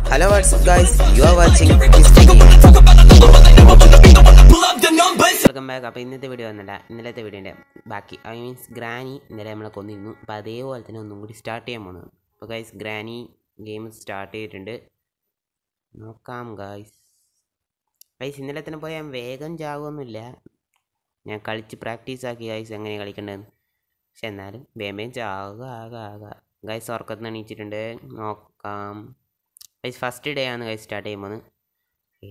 Hello, what's up, guys? You are watching welcome back അപ്പോൾ ഇന്നത്തെ video വന്നില്ല ഇന്നലത്തെ വീഡിയോൻ്റെ ബാക്കി ഐ മീൻസ് ഗ്രാനി ഇന്നലെ നമ്മളെ കൊന്നിരുന്നു അപ്പോൾ അതേപോലെ തന്നെ ഒന്നും കൂടി സ്റ്റാർട്ട് ചെയ്യാൻ പോകുന്നത് അപ്പോൾ ഗൈസ് ഗ്രാനി ഗെയിം സ്റ്റാർട്ട് ചെയ്തിട്ടുണ്ട് നോക്കാം ഗൈസ് ഗൈസ് ഇന്നലെ തന്നെ പോയാൽ ഞാൻ വേഗം ചാകുമൊന്നുമില്ല ഞാൻ കളിച്ച് പ്രാക്ടീസ് ആക്കി ഗൈസ് എങ്ങനെ കളിക്കേണ്ടതെന്ന് പക്ഷെ എന്നാലും വേഗം വേഗം ചാകുക ആകുക ആകുക ഗൈസ് ഉറക്കത്തിന് എണീച്ചിട്ടുണ്ട് നോക്കാം ഗൈസ് ഫസ്റ്റ് ഡേ ആണ് ഗൈസ് സ്റ്റാർട്ട് ചെയ്യുമ്പോൾ ഓക്കെ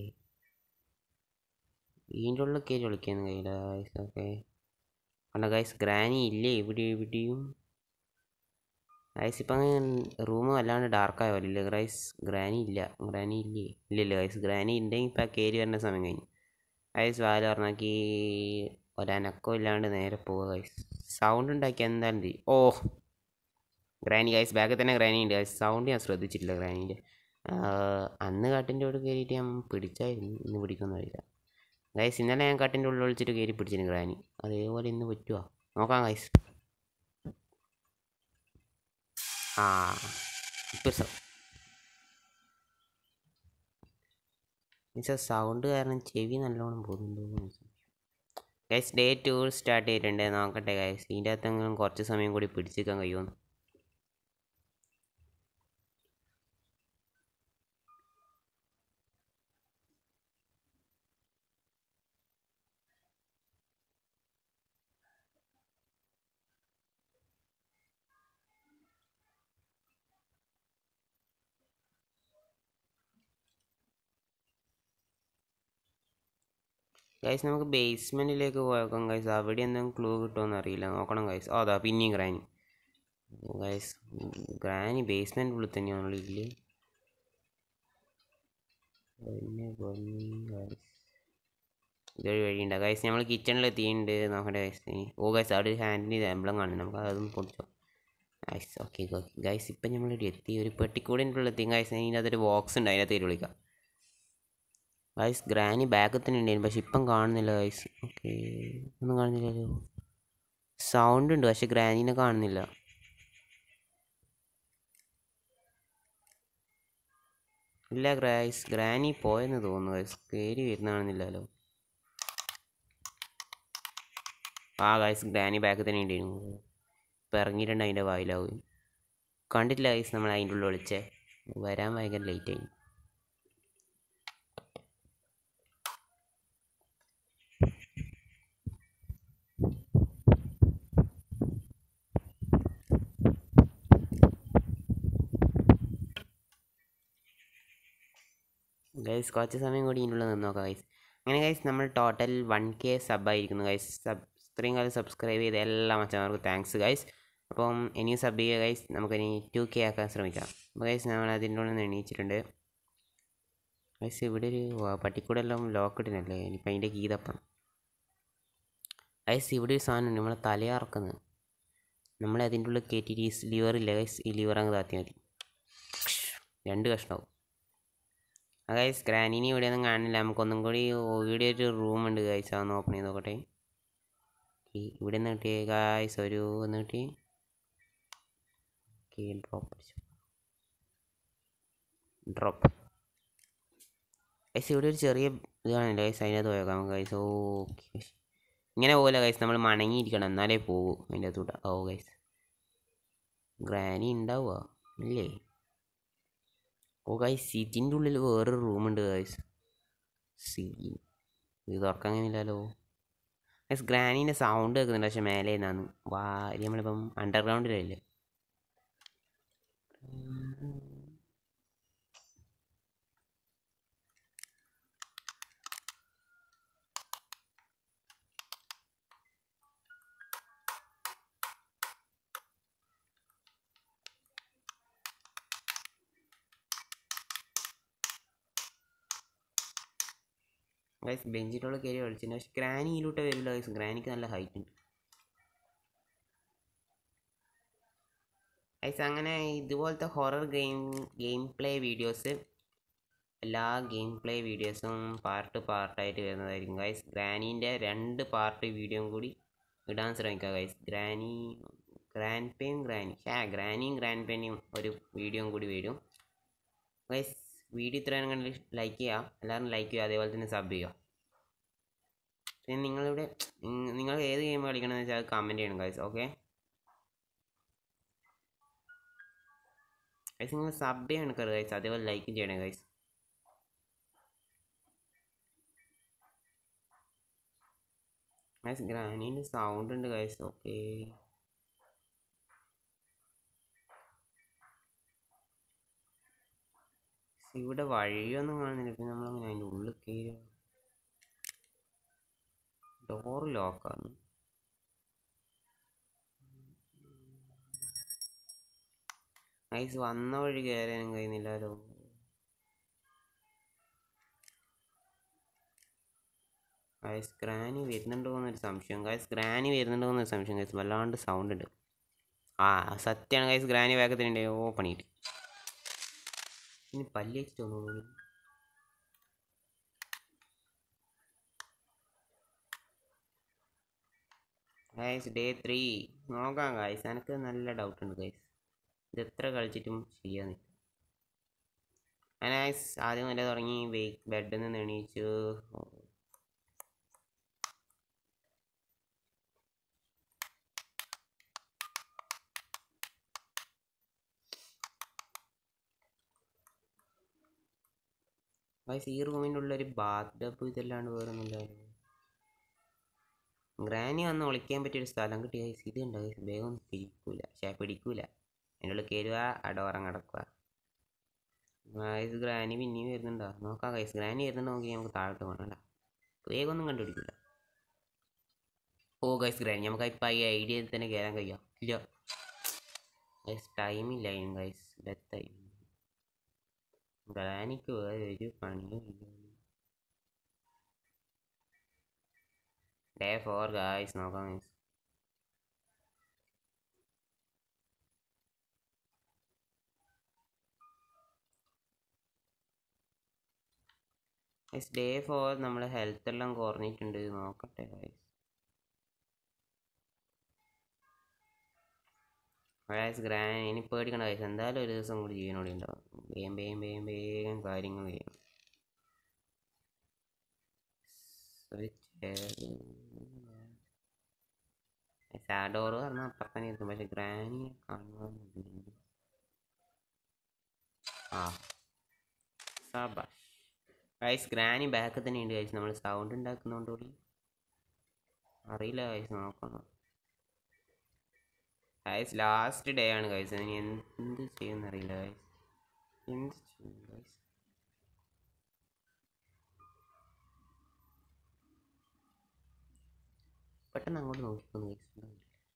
ഇതിൻ്റെ ഉള്ളിൽ കയറി വിളിക്കുന്നു കയ്യില ഗൈസ് ഓക്കെ കണ്ട ഗൈസ് ഗ്രാനി ഇല്ലേ ഇവിടെ ഇവിടെയും ഗൈസ് ഇപ്പം റൂം വല്ലാണ്ട് ഡാർക്കായ പോലെ ഇല്ല ഗൈസ് ഗ്രാനി ഇല്ല ഗ്രാനി ഇല്ലേ ഇല്ലില്ല ഗൈസ് ഗ്രാനി ഉണ്ടെങ്കിൽ ഇപ്പം കയറി വരുന്ന സമയം കഴിഞ്ഞു ഗൈസ് വാല് പറഞ്ഞാക്കി ഒരനക്കം ഇല്ലാണ്ട് നേരെ പോവുക ഗൈസ് സൗണ്ട് ഉണ്ടാക്കി എന്തായാലും ചെയ്യും ഓ ഗ്രാനി ഗൈസ് ബാക്കിൽ തന്നെ ഗ്രാനി ഉണ്ട് ഗൈസ് സൗണ്ട് ഞാൻ ശ്രദ്ധിച്ചിട്ടില്ല ഗ്രാനീൻ്റെ അന്ന് കാട്ടിൻ്റെ അവിടെ കയറിയിട്ട് ഞാൻ പിടിച്ചായിരുന്നു ഇന്ന് പിടിക്കൊന്നുമില്ല ഗൈസ് ഇന്നലെ ഞാൻ കട്ടിൻ്റെ ഉള്ളിൽ ഒളിച്ചിട്ട് കയറി പിടിച്ചിന് ഗ്രാനി അതേപോലെ ഇന്ന് പറ്റുമോ നോക്കാം ഗൈസ് ആ ഇപ്പം മീൻസ് സൗണ്ട് കാരണം ചെവി നല്ലോണം പോകുന്നുണ്ടോ ഗൈസ് ഡേ ടു സ്റ്റാർട്ട് ചെയ്തിട്ടുണ്ട് നോക്കട്ടെ ഗൈസ് ഇതിൻ്റെ അകത്തെങ്കിലും കുറച്ച് സമയം കൂടി പിടിച്ചിരിക്കാൻ കഴിയുമെന്ന് ഗൈസ് നമുക്ക് ബേസ്മെൻറ്റിലേക്ക് പോയേക്കാം ഗൈസ് അവിടെ എന്തെങ്കിലും ക്ലൂ കിട്ടുമെന്ന് അറിയില്ല നോക്കണം ഗൈസ് ഓ അതാ പിന്നെയും ഗ്രാനി ഗൈസ് ഗ്രാനി ബേസ്മെൻറ്റ് ഉള്ളിൽ തന്നെയാണുള്ള ഇല്ലേ ഇതൊരു വഴിയുണ്ട് ഗൈസ് നമ്മൾ കിച്ചണിൽ എത്തിയിട്ടുണ്ട് നോക്കട്ടെ ഗൈസ് ഓ ഗൈസ് അവിടെ ഒരു ഹാൻഡിന് എംബ്ലം കാണും നമുക്ക് അതൊന്നും പൊടിച്ചോ ഗൈസ് ഓക്കെ ഓക്കെ ഗൈസ് ഇപ്പം നമ്മൾ എത്തി ഒരു പെട്ടിക്കൂടിൻ്റെ ഉള്ളിൽ എത്തി ഗൈസ് അതിൻ്റെ അകത്തൊരു ബോക്സ് ഉണ്ട് അതിനകത്ത് കയറി വിളിക്കാം ഗൈസ് ഗ്രാനി ബാക്കിൽ തന്നെ ഉണ്ടായിരുന്നു പക്ഷെ ഇപ്പം കാണുന്നില്ല ഗൈസ് ഓക്കെ ഒന്നും കാണുന്നില്ലല്ലോ സൗണ്ട് ഉണ്ട് പക്ഷെ ഗ്രാനീനെ കാണുന്നില്ല ഇല്ല ഗ്രൈസ് ഗ്രാനി പോയെന്ന് തോന്നുന്നു ഗൈസ് കയറി വരുന്ന കാണുന്നില്ലല്ലോ ആ ഗൈസ് ഗ്രാനി ബാക്കിൽ തന്നെ ഉണ്ടായിരുന്നു ഇപ്പം ഇറങ്ങിയിട്ടുണ്ട് അതിൻ്റെ വായിലാവും കണ്ടിട്ടില്ല ഗൈസ് നമ്മൾ അതിൻ്റെ ഉള്ളിൽ വിളിച്ചേ വരാൻ ഭയങ്കര ലേറ്റായി ഗൈസ് കുറച്ച് സമയം കൂടി ഇതിനുള്ള നിന്ന് നോക്കാം ഗൈസ് അങ്ങനെ ഗൈസ് നമ്മൾ ടോട്ടൽ വൺ കെ സബ് ആയിരിക്കുന്നു ഗൈസ് സബ് ഇത്രയും കാലം സബ്സ്ക്രൈബ് ചെയ്ത എല്ലാ മച്ചന്മാർക്കും താങ്ക്സ് ഗൈസ് അപ്പം ഇനിയും സബ് ചെയ്യുക ഗൈസ് നമുക്കിനി ടു കെ ആക്കാൻ ശ്രമിക്കാം അപ്പോൾ ഗൈസ് നമ്മൾ അതിൻ്റെ ഉള്ളിൽ നിന്ന് എണീച്ചിട്ടുണ്ട് ഗൈസ് ഇവിടെ ഒരു പട്ടിക്കൂടെല്ലാം ലോക്ക് ഇടുന്നല്ലേ ഇനിയിപ്പോൾ അതിൻ്റെ കീ തപ്പണം ഗൈസ് ഇവിടെ ഒരു സാധനം ഉണ്ട് നമ്മളെ തലയാർക്കുന്നത് നമ്മൾ അതിൻ്റെ ഉള്ളിൽ കയറ്റിയിട്ട് ഈ ലിവർ ഇല്ല ഗൈസ് ഈ ലിവർ അങ്ങ് താത്തി മതി രണ്ട് കഷ്ണമാവും ഗൈസ് ഗ്രാനിനി ഇവിടെ ഒന്നും കാണില്ല നമുക്കൊന്നും കൂടി ഇവിടെ ഒരു റൂമുണ്ട് ഗൈസ് അതൊന്ന് ഓപ്പൺ ചെയ്ത് നോക്കട്ടെ ഇവിടെ നിന്ന് കിട്ടിയേ ഗൈസ് ഒരു ഒന്ന് കിട്ടി ഓക്കെ ഡ്രോപ്പ് ഡ്രോപ്പ് ഗൈസ് ഇവിടെ ഒരു ചെറിയ ഇത് കാണില്ല ഗൈസ് അതിനകത്ത് പോയേക്കാം ഗൈസ് ഓക്കെ ഇങ്ങനെ പോലെ ഗൈസ് നമ്മൾ മണങ്ങിയിരിക്കണം എന്നാലേ പോകൂ അതിൻ്റെ അകത്തൂടെ ഓ ഗൈസ് ഗ്രാനി ഉണ്ടാവുക ഇല്ലേ ഓ ഗൈസ് ഇതിൻ്റെ ഉള്ളിൽ വേറൊരു റൂമുണ്ട് ഗൈസ് സി ഇത് തുറക്കാൻ കഴിയുന്നില്ലല്ലോ ഗൈസ് ഗ്രാനീൻ്റെ സൗണ്ട് കേൾക്കുന്നുണ്ട് പക്ഷെ മേലെ നിന്നാണ് വാ നമ്മളിപ്പം അണ്ടർഗ്രൗണ്ടിലല്ലേ ഗൈസ് ബെഞ്ചിലുള്ള കയറി കളിച്ചിട്ടുണ്ട് പക്ഷെ ഗ്രാനി ഇതിലൂട്ട് വരില്ല ഗൈസ് ഗ്രാനിക്ക് നല്ല ഹൈറ്റ് ഉണ്ട് ഗൈസ് അങ്ങനെ ഇതുപോലത്തെ horror game game play videos എല്ലാ ഗെയിം പ്ലേ വീഡിയോസും പാർട്ട് പാർട്ടായിട്ട് വരുന്നതായിരിക്കും ഗൈസ് ഗ്രാനീൻ്റെ രണ്ട് പാർട്ട് വീഡിയോയും കൂടി ഇടാൻ ശ്രമിക്കുക ഗൈസ് ഗ്രാനി ഗ്രാൻഡ് പേയും ഗ്രാനി ഷാ ഗ്രാനിയും ഗ്രാൻഡ് പേനെയും ഒരു വീഡിയോയും കൂടി വരും ഗൈസ് വീഡിയോ ഇത്രയും കണ്ട് ലൈക്ക് ചെയ്യാം എല്ലാവരും ലൈക്ക് ചെയ്യുക അതേപോലെ തന്നെ സബ് ചെയ്യുക പിന്നെ നിങ്ങളിവിടെ നിങ്ങ- നിങ്ങൾ ഏത് ഗെയിം കളിക്കണമെന്ന് വെച്ചാൽ കമൻറ്റ് ചെയ്യണം ഗൈസ് ഓക്കെ ഗൈസ് നിങ്ങൾ സബ് ചെയ്യണം ഗൈസ് അതേപോലെ ലൈക്ക് ചെയ്യണം ഗൈസ് ഗൈസ് ഗ്രാനീൻ്റെ സൗണ്ട് ഉണ്ട് ഗൈസ് ഓക്കെ ഇവിടെ വഴിയൊന്നും കാണുന്നില്ല പിന്നെ നമ്മളങ്ങനെ അതിൻ്റെ ഉള്ളിൽ കയറുക ഡോറ് ലോക്കാണ് ഗൈസ് വന്ന വഴി കയറാനും കഴിയുന്നില്ലല്ലോ ഗൈസ് ഗ്രാനി വരുന്നുണ്ടോ എന്നൊരു സംശയം ഗൈസ് ഗ്രാനി വരുന്നുണ്ടോ എന്നൊരു സംശയം ഗൈസ് വല്ലാണ്ട് സൗണ്ട് ഉണ്ട് ആ സത്യമാണ് ഗൈസ് ഗ്രാനി വേഗത്തിനുണ്ട് ഓ പണിയിട്ട് ഇനി പല്ലി വെച്ചിട്ട് തോന്നുന്നു ഗൈസ് ഡേ ത്രീ നോക്കാം ഗൈസ് എനിക്ക് നല്ല ഡൗട്ട് ഉണ്ട് ഗൈസ് ഇത് എത്ര കളിച്ചിട്ടും ശരിയാന്ന് അങ്ങനെ ഗൈസ് ആദ്യം വരെ തുടങ്ങി വെയ് ബെഡിൽ നിന്ന് എണീച്ചു ഗൈസ് ഈ റൂമിൻ്റെ ഉള്ളിൽ ഒരു ബാത്ത് ടബ് ഇതല്ലാണ്ട് വേറെ ഒന്നുമില്ലായിരുന്നു ഗ്രാനി വന്ന് ഒളിക്കാൻ പറ്റിയൊരു സ്ഥലം കിട്ടി ഗൈസ് ഇത് ഉണ്ട് ഗൈസ് വേഗം ഒന്നും പിടിക്കൂല പക്ഷേ പിടിക്കൂല അതിൻ്റെ ഉള്ളിൽ കയറുക ആ ഡോറങ്ങ് അടക്കുക ഗൈസ് ഗ്രാനി പിന്നെയും വരുന്നുണ്ടോ നോക്കാം ഗൈസ് ഗ്രാനി വരുന്നുണ്ടോ നോക്കി നമുക്ക് താഴോട്ട് പോകണല്ല വേഗം ഒന്നും കണ്ടുപിടിക്കില്ല ഓ ഗൈസ് ഗ്രാനി നമുക്ക് ഇപ്പം ഈ ഐഡിയയിൽ തന്നെ കയറാൻ കഴിയോ ഇല്ല ഗൈസ് ടൈമില്ല അതിന് ഗൈസ് ഡെത്തായി ഗ്രാനിക്ക് വേറെ ഒരു പണിയും ഇല്ല ഡേ ഫോർ ഗായ്സ് നോക്കാം ഗൈസ് ഗൈസ് ഡേ ഫോർ നമ്മളെ ഹെൽത്ത് എല്ലാം കുറഞ്ഞിട്ടുണ്ട് നോക്കട്ടെ ഗൈസ് ഗൈസ് ഗ്രാൻ ഇനി പേടിക്കണ്ട ഗൈസ് എന്തായാലും ഒരു ദിവസം കൂടി ജീവനോടെ ഉണ്ടാവും വേഗം വേഗം വേഗം വേഗം കാര്യങ്ങൾ ചെയ്യണം ഒരു ഷാഡോറ് പറഞ്ഞാൽ അപ്പത്തന്നെ എത്തും പക്ഷെ ഗ്രാനി കാണുവാൻ ആ സാബാഷ് ഗൈസ് ഗ്രാനി ബാക്കിൽ തന്നെ ഉണ്ട് ഗൈസ് നമ്മൾ സൗണ്ട് ഉണ്ടാക്കുന്നതുകൊണ്ട് കൂടി അറിയില്ല ഗൈസ് നോക്കണം ഗൈസ് ലാസ്റ്റ് ഡേ ആണ് ഗൈസ് ഇനി എന്ത് ചെയ്യുമെന്ന് അറിയില്ല ഗൈസ് എന്ത് ചെയ്യും ഗൈസ് പെട്ടെന്ന് അങ്ങോട്ട് നോക്കിക്കൊന്ന് ഗൈസ്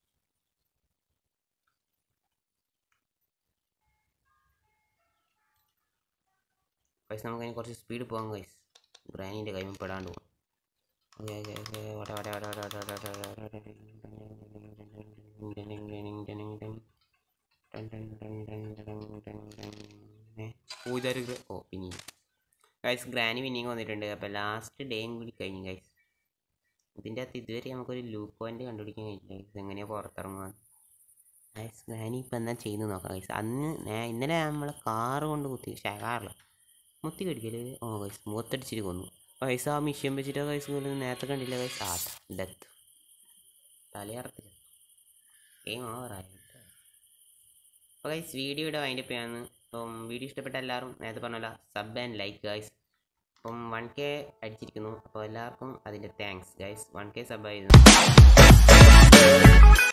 ഗൈസ് നമുക്ക് അതിന് കുറച്ച് സ്പീഡ് പോകാം ഗൈസ് ഗ്രാനീൻ്റെ കൈമ പെടാണ്ട് പോകാം ഓക്കെ ഓക്കെ ഓക്കെ വട വട വട വട വട വട വട വട ഓ ഇതൊരു ഓ പിന്നെ ഗൈസ് ഗ്രാനി പിന്നെയും വന്നിട്ടുണ്ട് അപ്പോൾ ലാസ്റ്റ് ഡേയും കൂടി കഴിഞ്ഞു ഗൈസ് ഇതിൻ്റെ അകത്ത് ഇതുവരെ നമുക്കൊരു ലൂപ്പ് പോയിന്റ് കണ്ടുപിടിക്കാൻ കഴിഞ്ഞില്ല ഗൈസ് എങ്ങനെയാണ് പുറത്തിറങ്ങുക ഗൈസ് ഗ്രാനി ഇപ്പം എന്താ ചെയ്യുന്നത് നോക്കാം ഗൈസ് അന്ന് നേ- ഇന്നലെ നമ്മളെ കാറ് കൊണ്ട് കുത്തി പക്ഷേ കാറില്ല മുത്തി കടിക്കല് ഓ ഗൈസ് മുഖത്തടിച്ചിട്ട് കൊന്നു പൈസ ആ മിഷ്യൻ വെച്ചിട്ട് ഗൈസ് കൊല്ലുന്നത് നേരത്തെ കണ്ടില്ല ഗൈസ് ആ ഡെത്ത് തലയറത്തില്ല ഗെയിം ഓവറായി അപ്പോൾ ഗൈസ് വീഡിയോ ഇവിടെ വൈൻഡ് അപ്പ് ചെയ്യാന്ന് അപ്പം വീഡിയോ ഇഷ്ടപ്പെട്ട എല്ലാവരും നേരത്തെ പറഞ്ഞല്ലോ സബ് ആൻഡ് ലൈക്ക് ഗൈസ് അപ്പം വൺ കെ അടിച്ചിരിക്കുന്നു അപ്പോൾ എല്ലാവർക്കും അതിൻ്റെ thanks guys one K sub ആയിരുന്നു